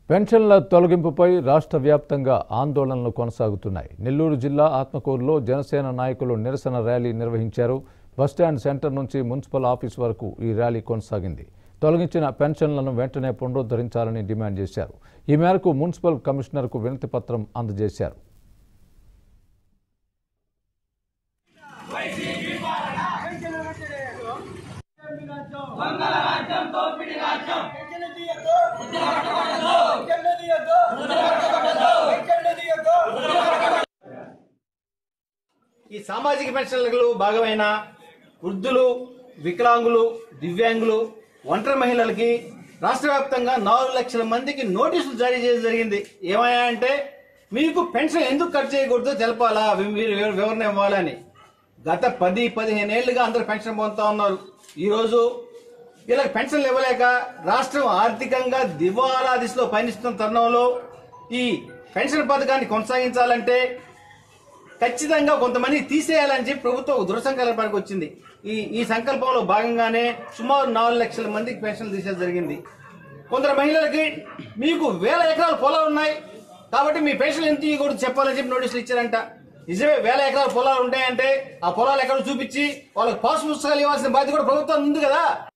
పెన్షన్ల తొలగింపుపై రాష్ట్ర వ్యాప్తంగా ఆందోళనలు కొనసాగుతున్నాయి నెల్లూరు జిల్లా ఆత్మకూరులో జనసేన నాయకులు నిరసన ర్యాలీ నిర్వహించారు బస్టాండ్ సెంటర్ నుంచి మున్సిపల్ ఆఫీస్ వరకు ఈ ర్యాలీ కొనసాగింది తొలగించిన పెన్షన్లను వెంటనే పునరుద్ధరించాలని డిమాండ్ చేశారు ఈ మేరకు మున్సిపల్ కమిషనర్కు వినతి పత్రం అందజేశారు ఈ సామాజిక పెన్షన్లలో భాగమైన వృద్ధులు వికలాంగులు దివ్యాంగులు ఒంటరి మహిళలకి రాష్ట్ర వ్యాప్తంగా నాలుగు లక్షల మందికి నోటీసులు జారీ చేయడం జరిగింది ఏమయ్యా అంటే మీకు పెన్షన్ ఎందుకు కట్ చేయకూడదో తెలపాలా వి- మీరు వివ- వివరణ ఇవ్వాలని గత పది పదిహేను ఏళ్లుగా అందరూ పెన్షన్ పొందుతా ఉన్నారు ఈరోజు వీళ్ళకి పెన్షన్లు ఇవ్వలేక రాష్ట్రం ఆర్థికంగా దివాలా దిశలో పయనిస్తున్న తరుణంలో ఈ పెన్షన్ పథకాన్ని కొనసాగించాలంటే ఖచ్చితంగా కొంతమంది తీసేయాలని చెప్పి ప్రభుత్వం ఒక దృఢ సంకల్పానికి వచ్చింది ఈ ఈ సంకల్పంలో భాగంగానే సుమారు నాలుగు లక్షల మందికి పెన్షన్లు తీసేది జరిగింది కొందరు మహిళలకి మీకు వేల ఎకరాల పొలాలు ఉన్నాయి కాబట్టి మీ పెన్షన్ ఎంత కూడా చెప్పాలని చెప్పి నోటీసులు ఇచ్చారంట నిజమే వేల ఎకరాల పొలాలు ఉంటాయంటే ఆ పొలాలు ఎక్కడ చూపించి వాళ్ళకి పాస్ పుస్తకాలు ఇవ్వాల్సిన బాధ్యత కూడా ప్రభుత్వం ఉంది కదా